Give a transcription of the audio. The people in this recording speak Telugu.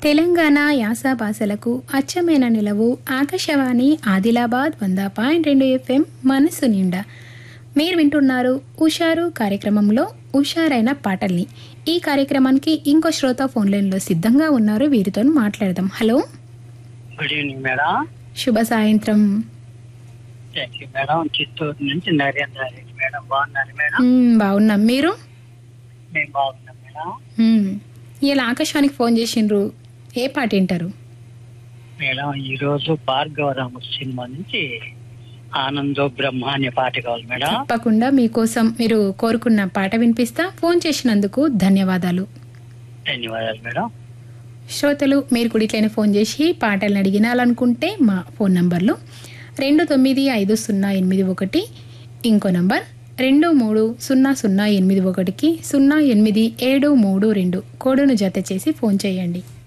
తెలంగాణ యాస భాషలకు అచ్చమైన నిలవు ఆకాశవాణి ఆదిలాబాద్ వంద పాయింట్ రెండు ఎఫ్ఎం మనసు నిండా మీరు వింటున్నారు ఉషారు కార్యక్రమంలో ఉషారైన పాటల్ని ఈ కార్యక్రమానికి ఇంకో శ్రోత ఫోన్ లైన్లో సిద్ధంగా ఉన్నారు వీరితో మాట్లాడదాం హలో గుడ్ ఈవినింగ్ మేడం శుభ సాయంత్రం థ్యాంక్ యూ మేడం చిత్తూరు నుంచి నరేంద్ర రెడ్డి మేడం బాగున్నారు మేడం మ్మ్, బాగున్నాం మీరు మేము బాగున్నాం మేడం మ్మ్. ఇలా ఆకాశవాణికి ఫోన్ చేసిండ్రు ఏ పాట వింటారు మేడం ఈ రోజు భార్గవరాము సినిమా నుంచి ఆనందో బ్రహ్మ అనే పాట కావాలి మేడం తప్పకుండా మీకోసం మీరు కోరుకున్న పాట వినిపిస్తా ఫోన్ చేసినందుకు ధన్యవాదాలు ధన్యవాదాలు మేడం శ్రోతలు మీరు కూడా ఇట్లనే ఫోన్ చేసి పాటలను అడిగినాలనుకుంటే మా ఫోన్ నంబర్లు రెండు తొమ్మిది ఐదు సున్నా ఎనిమిది ఒకటి ఇంకో నంబర్ రెండు మూడు సున్నా సున్నా ఎనిమిది ఒకటికి సున్నా ఎనిమిది ఏడు మూడు రెండు కోడును జత చేసి ఫోన్ చేయండి